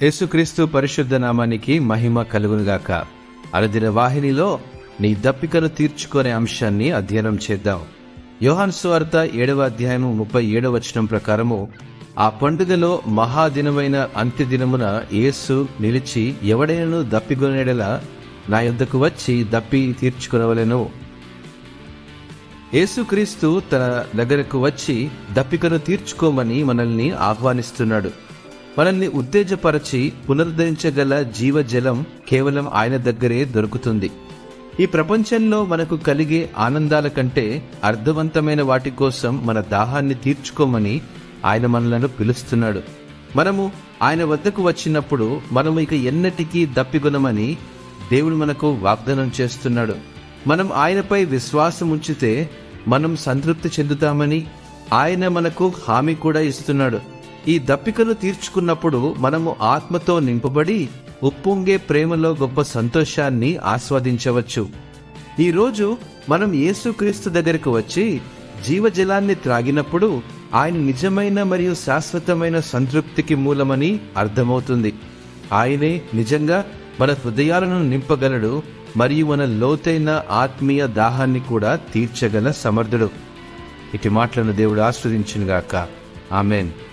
యేసుక్రీస్తు పరిశుద్ధ నామానికి మహిమ కలుగునుగాక అరదిన వాహినిలో నీ దప్పికను తీర్చుకునే అంశాన్ని అధ్యయనం చేద్దాం యోహాన్ సువార్త ఏడవ అధ్యాయం ముప్పై ఏడవ వచనం ప్రకారము ఆ పండుగలో మహాదినమైన అంత్యదినమున యేసు నిలిచి ఎవడైనను దప్పికొనేడలా నా యొద్దకు వచ్చి దప్పి తీర్చుకునవలెను యేసుక్రీస్తు తన దగ్గరకు వచ్చి దప్పికను తీర్చుకోమని మనల్ని ఆహ్వానిస్తున్నాడు మనల్ని ఉత్తేజపరచి పునరుద్ధరించగల జీవజలం కేవలం ఆయన దగ్గరే దొరుకుతుంది ఈ ప్రపంచంలో మనకు కలిగే ఆనందాల కంటే అర్థవంతమైన వాటి కోసం మన దాహాన్ని తీర్చుకోమని ఆయన మనలను పిలుస్తున్నాడు మనము ఆయన వద్దకు వచ్చినప్పుడు మనము ఇక ఎన్నటికీ దప్పిగొనమని దేవుడు మనకు వాగ్దానం చేస్తున్నాడు మనం ఆయనపై విశ్వాసం ఉంచితే మనం సంతృప్తి చెందుతామని ఆయన మనకు హామీ కూడా ఇస్తున్నాడు ఈ దప్పికను తీర్చుకున్నప్పుడు మనము ఆత్మతో నింపబడి ఉప్పొంగే ప్రేమలో గొప్ప సంతోషాన్ని ఆస్వాదించవచ్చు ఈరోజు మనం యేసుక్రీస్తు దగ్గరకు వచ్చి జీవజలాన్ని త్రాగినప్పుడు ఆయన నిజమైన మరియు శాశ్వతమైన సంతృప్తికి మూలమని అర్థమవుతుంది ఆయనే నిజంగా మన హృదయాలను నింపగలడు మరియు మన లోతైన ఆత్మీయ దాహాన్ని కూడా తీర్చగల సమర్థుడు ఇటు మాటలను దేవుడు ఆస్వాదించునుగాక ఆమెన్